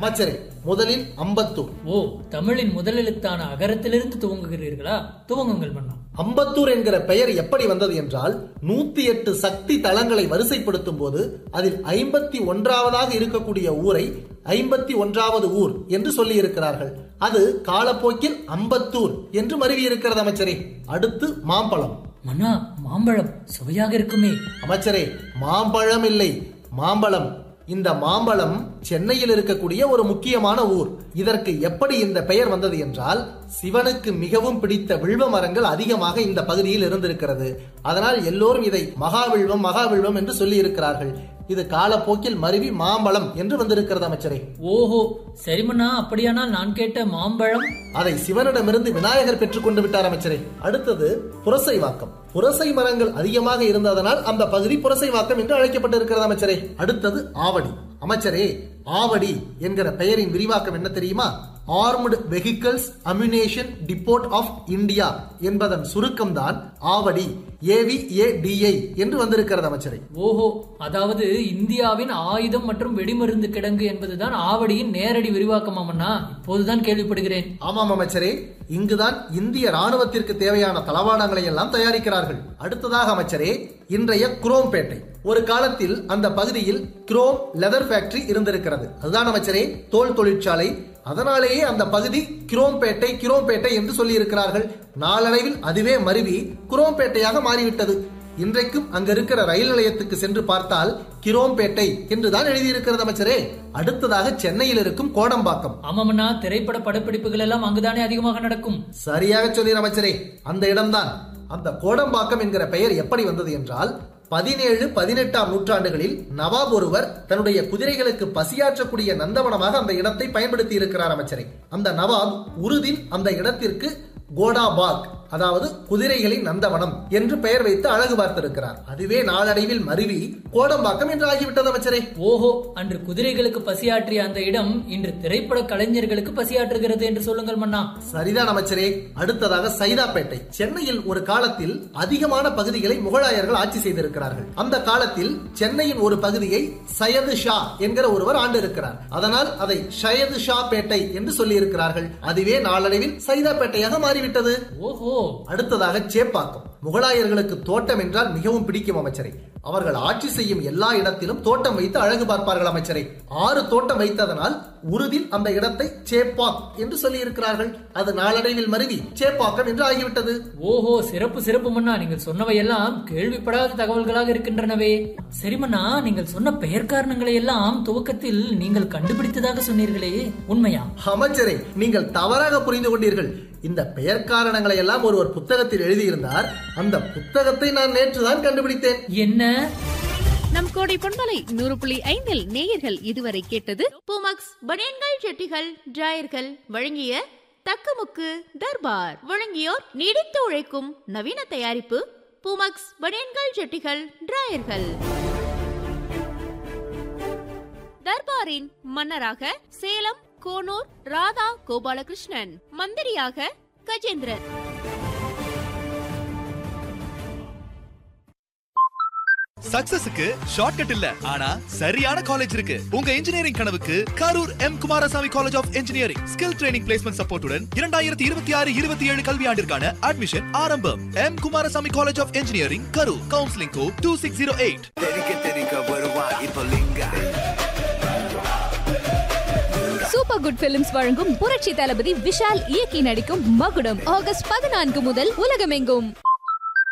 அமைச்சரே முதலில் அம்பத்தூர் ஓ தமிழின் முதலெழுத்தான அகரத்திலிருந்து துவங்குகிறீர்களா துவங்குங்கள் மன்னா அம்பத்தூர் என்கிற பெயர் எப்படி வந்தது என்றால் நூத்தி எட்டு சக்தி தலங்களை வரிசைப்படுத்தும் போது அதில் ஐம்பத்தி ஒன்றாவதாக இருக்கக்கூடிய ஊரை ஐம்பத்தி ஒன்றாவது ஊர் என்று சொல்லி இருக்கிறார்கள் அது காலப்போக்கில் அம்பத்தூர் என்று மருவி இருக்கிறது அமைச்சரே அடுத்து மாம்பழம் மன்னா மாம்பழம் சுவையாக இருக்குமே அமைச்சரே மாம்பழம் இல்லை மாம்பழம் இந்த மாம்பழம் சென்னையில் இருக்கக்கூடிய ஒரு முக்கியமான ஊர் இதற்கு எப்படி இந்த பெயர் வந்தது என்றால் சிவனுக்கு மிகவும் பிடித்த வில்வ மரங்கள் அதிகமாக இந்த பகுதியில் இருந்திருக்கிறது அதனால் எல்லோரும் இதை மகாவில்வம் மகாவில்வம் என்று சொல்லி இருக்கிறார்கள் இது காலப்போக்கில் மருவி மாம்பழம் என்று வந்திருக்கிறது அமைச்சரே ஓஹோ சரி மன்னா அப்படியானால் நான் கேட்ட மாம்பழம் அதை சிவனிடமிருந்து விநாயகர் பெற்றுக்கொண்டு விட்டார் அமைச்சரே அடுத்தது புரசை வாக்கம் புரசை மரங்கள் அதிகமாக இருந்ததனால் அந்த பகுதி புரசை வாக்கம் என்று அழைக்கப்பட்டிருக்கிறது அமைச்சரே அடுத்தது ஆவடி அமைச்சரே ஆவடி என்கிற பெயரின் விரிவாக்கம் என்ன தெரியுமா armed vehicles ammunition depot of India என்பதன் சுருக்கம் தான் ஆவடி ஏவிஏடிஐ என்று வந்திருக்கிறது அமைச்சரே ஓஹோ அதாவது இந்தியாவின் ஆயுதம் மற்றும் வெடிமருந்து கிடங்கு என்பதுதான் ஆவடியின் நேரடி விரிவாக்கமா மன்னா இப்போதுதான் கேள்விப்படுகிறேன் ஆமாம் அமைச்சரே இங்குதான் இந்திய ராணுவத்திற்கு தேவையான தளவாடங்களை எல்லாம் தயாரிக்கிறார்கள் அடுத்ததாக அமைச்சரே இன்றைய குரோம்பேட்டை ஒரு காலத்தில் அந்த பகுதியில் குரோம் லெதர் ஃபேக்டரி இருந்திருக்கிறது அதுதான் அமைச்சரே தோல் தொழிற்சாலை அதனாலேயே அந்த பகுதி கிரோம்பேட்டை கிரோம்பேட்டை என்று சொல்லி இருக்கிறார்கள் நாளடைவில் அதுவே மருவி குரோம்பேட்டையாக மாறிவிட்டது இன்றைக்கும் அங்க இருக்கிற ரயில் நிலையத்துக்கு சென்று பார்த்தால் கிரோம்பேட்டை என்றுதான் எழுதியிருக்கிறது அமைச்சரே அடுத்ததாக சென்னையில் இருக்கும் கோடம்பாக்கம் ஆமாமண்ணா திரைப்பட படப்பிடிப்புகள் எல்லாம் அங்குதானே அதிகமாக நடக்கும் சரியாக சொன்னீர் அமைச்சரே அந்த இடம்தான் அந்த கோடம்பாக்கம் என்கிற பெயர் எப்படி வந்தது என்றால் பதினேழு பதினெட்டாம் நூற்றாண்டுகளில் நவாப் ஒருவர் தன்னுடைய குதிரைகளுக்கு பசியாற்றக்கூடிய நந்தவனமாக அந்த இடத்தை பயன்படுத்தி இருக்கிறார் அமைச்சரே அந்த நவாப் உருதின் அந்த இடத்திற்கு கோடாபாக் அதாவது குதிரைகளின் நந்தவனம் என்று பெயர் வைத்து அழகு பார்த்திருக்கிறார் அதுவே நாளடைவில் மருவி கோடம்பாக்கம் என்று ஆகிவிட்டது அமைச்சரே ஓஹோ அன்று குதிரைகளுக்கு பசியாற்றிய அந்த இடம் இன்று திரைப்பட கலைஞர்களுக்கு பசியாற்றுகிறது என்று சொல்லுங்கள் மன்னா சரிதான் அமைச்சரே அடுத்ததாக சைதாப்பேட்டை சென்னையில் ஒரு காலத்தில் அதிகமான பகுதிகளை முகலாயர்கள் ஆட்சி செய்திருக்கிறார்கள் அந்த காலத்தில் சென்னையின் ஒரு பகுதியை சையது ஷா என்கிற ஒருவர் ஆண்டு இருக்கிறார் அதனால் அதை ஷயது ஷா பேட்டை என்று சொல்லி இருக்கிறார்கள் அதுவே நாளடைவில் சைதாப்பேட்டையாக மாறிவிட்டது ஓஹோ அடுத்ததாக சேப்பாக்கம் முகலாயர்களுக்கு தோட்டம் என்றால் மிகவும் பிடிக்கும் அமைச்சரை அவர்கள் ஆட்சி செய்யும் எல்லா இடத்திலும் தோட்டம் வைத்து அழகு பார்ப்பார்கள் அமைச்சரை ஆறு தோட்டம் வைத்ததனால் உருதில் அந்த இடத்தை சேப்பாக் என்று சொல்லி இருக்கிறார்கள் அது நாளடைவில் மருவி சேப்பாக்கம் என்று ஆகிவிட்டது ஓஹோ சிறப்பு சிறப்பு மன்னா நீங்கள் சொன்னவை எல்லாம் கேள்விப்படாத தகவல்களாக இருக்கின்றனவே சரி மன்னா நீங்கள் சொன்ன பெயர் காரணங்களை எல்லாம் துவக்கத்தில் நீங்கள் கண்டுபிடித்ததாக சொன்னீர்களே உண்மையா அமைச்சரே நீங்கள் தவறாக புரிந்து கொண்டீர்கள் இந்த பெயர் காரணங்களை எல்லாம் ஒரு ஒரு புத்தகத்தில் எழுதியிருந்தார் அந்த புத்தகத்தை நான் நேற்றுதான் கண்டுபிடித்தேன் என்ன நம் கோடை பொன்மலை நூறு புள்ளி ஐந்தில் நேயர்கள் இதுவரை கேட்டது பூமக்ஸ் பனியன்கள் ஜெட்டிகள் டிராயர்கள் வழங்கிய தக்கமுக்கு தர்பார் வழங்கியோர் நீடித்து உழைக்கும் நவீன தயாரிப்பு பூமக்ஸ் பனியன்கள் ஜெட்டிகள் டிராயர்கள் தர்பாரின் மன்னராக சேலம் கோனூர் ராதா கோபாலகிருஷ்ணன் மந்திரியாக கஜேந்திரன் சக்சஸுக்கு ஷார்ட்கட் இல்ல ஆனா சரியான காலேஜ் இருக்கு உங்க இன்ஜினியரிங் கனவுக்கு Karur M Kumarasamy college of engineering skill training placement சப்போர்ட்டுடன் இரண்டாயிரத்தி இருபத்தி ஆறு இருபத்தி ஏழு கல்வியாண்டிற்கான அட்மிஷன் ஆரம்பம் M Kumarasamy college of engineering Karur counselling code two six zero eight தெறிக்க தெறிக்க வருவா இப்ப லிங்கா சூப்பர் குட் பிலிம்ஸ் வழங்கும் புரட்சி தளபதி விஷால் இயக்கி நடிக்கும் மகுடம் ஆகஸ்ட் பதினான்கு முதல் உலகமெங்கும்